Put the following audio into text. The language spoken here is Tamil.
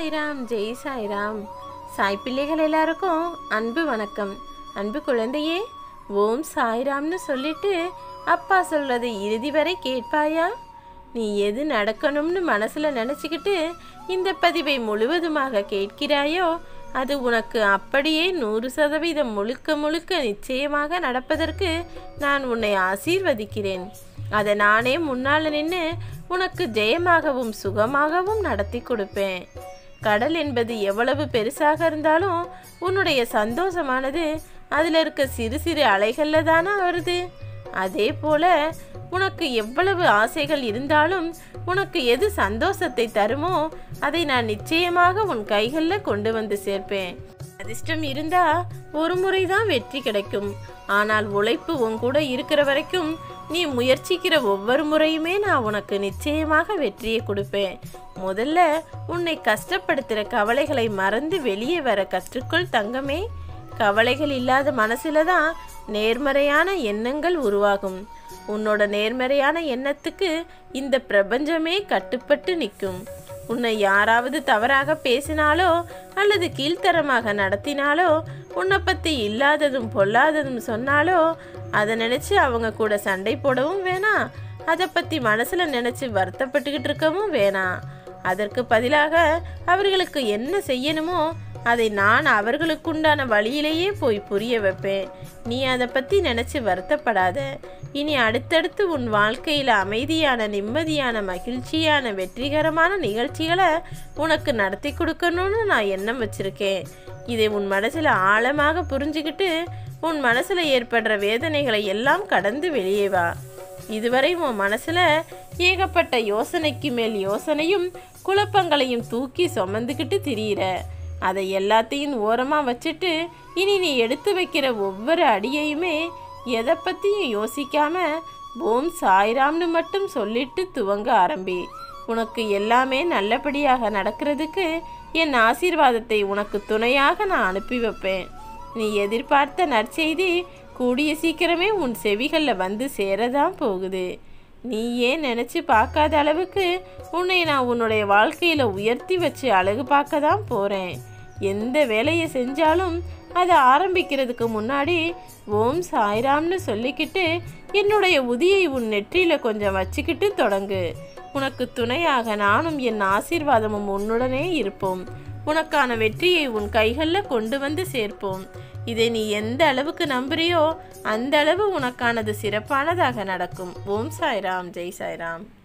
சாய்ராம் ஜெய் சாய்ராம் சாய் பிள்ளைகள் எல்லாருக்கும் அன்பு வணக்கம் அன்பு குழந்தையே ஓம் சாய்ராம்னு சொல்லிட்டு அப்பா சொல்றதை இறுதி வரை கேட்பாயா நீ எது நடக்கணும்னு மனசுல நினச்சிக்கிட்டு இந்த பதிவை முழுவதுமாக கேட்கிறாயோ அது உனக்கு அப்படியே நூறு சதவீதம் முழுக்க முழுக்க நிச்சயமாக நடப்பதற்கு நான் உன்னை ஆசீர்வதிக்கிறேன் அதை நானே முன்னால் நின்று உனக்கு ஜெயமாகவும் சுகமாகவும் நடத்தி கொடுப்பேன் கடல் என்பது எவ்வளவு பெருசாக இருந்தாலும் உன்னுடைய சந்தோஷமானது அதில் இருக்க சிறு சிறு அலைகளில் தானே வருது அதே போல உனக்கு எவ்வளவு ஆசைகள் இருந்தாலும் உனக்கு எது சந்தோஷத்தை தருமோ அதை நான் நிச்சயமாக உன் கைகளில் கொண்டு வந்து சேர்ப்பேன் அதிர்ஷ்டம் இருந்தா ஒரு முறை தான் வெற்றி கிடைக்கும் ஆனால் உழைப்பு உன் கூட இருக்கிற வரைக்கும் நீ முயற்சிக்கிற ஒவ்வொரு முறையுமே நான் உனக்கு நிச்சயமாக வெற்றியை கொடுப்பேன் முதல்ல உன்னை கஷ்டப்படுத்துகிற கவலைகளை மறந்து வெளியே வர கற்றுக்கொள் தங்கமே கவலைகள் இல்லாத மனசுல தான் நேர்மறையான எண்ணங்கள் உருவாகும் உன்னோட நேர்மறையான எண்ணத்துக்கு இந்த பிரபஞ்சமே கட்டுப்பட்டு நிற்கும் உன்னை யாராவது தவறாக பேசினாலோ அல்லது கீழ்த்தரமாக நடத்தினாலோ உன்னை பற்றி இல்லாததும் பொல்லாததும் சொன்னாலோ அதை நினச்சி அவங்க கூட சண்டை போடவும் வேணாம் அதை பற்றி மனசில் நினச்சி வருத்தப்பட்டுக்கிட்டு இருக்கவும் வேணாம் அதற்கு பதிலாக அவர்களுக்கு என்ன செய்யணுமோ அதை நான் அவர்களுக்குண்டான வழியிலேயே போய் புரிய வைப்பேன் நீ அதை பற்றி நினச்சி வருத்தப்படாத இனி அடுத்தடுத்து உன் வாழ்க்கையில் அமைதியான நிம்மதியான மகிழ்ச்சியான வெற்றிகரமான நிகழ்ச்சிகளை உனக்கு நடத்தி கொடுக்கணும்னு நான் எண்ணம் வச்சுருக்கேன் இதை உன் மனசில் ஆழமாக புரிஞ்சுக்கிட்டு உன் மனசில் ஏற்படுற வேதனைகளை எல்லாம் கடந்து வெளியே வா இதுவரை உன் மனசில் ஏகப்பட்ட யோசனைக்கு மேல் யோசனையும் குழப்பங்களையும் தூக்கி சுமந்துக்கிட்டு திரியிற அதை எல்லாத்தையும் ஓரமாக வச்சுட்டு இனி நீ எடுத்து வைக்கிற ஒவ்வொரு அடியையுமே எதை பற்றியும் யோசிக்காம ஓம் சாய்ராம்னு மட்டும் சொல்லிட்டு துவங்க ஆரம்பி உனக்கு எல்லாமே நல்லபடியாக நடக்கிறதுக்கு என் ஆசீர்வாதத்தை உனக்கு துணையாக நான் அனுப்பி வைப்பேன் நீ எதிர்பார்த்த நற்செய்தி கூடிய சீக்கிரமே உன் செவிகளில் வந்து சேரதான் போகுது நீ ஏன் நினச்சி பார்க்காத அளவுக்கு உன்னை நான் உன்னுடைய வாழ்க்கையில் உயர்த்தி வச்சு அழகு பார்க்க தான் போகிறேன் எந்த வேலையை செஞ்சாலும் அதை ஆரம்பிக்கிறதுக்கு முன்னாடி ஓம் சாய்ராம்னு சொல்லிக்கிட்டு என்னுடைய உதியை உன் நெற்றியில் கொஞ்சம் வச்சுக்கிட்டு தொடங்கு உனக்கு துணையாக நானும் என் ஆசீர்வாதமும் உன்னுடனே இருப்போம் உனக்கான வெற்றியை உன் கைகளில் கொண்டு வந்து சேர்ப்போம் இதை நீ எந்த அளவுக்கு நம்புறியோ அந்த அளவு உனக்கானது சிறப்பானதாக நடக்கும் ஓம் சாய்ராம் ஜெய் சாய்ராம்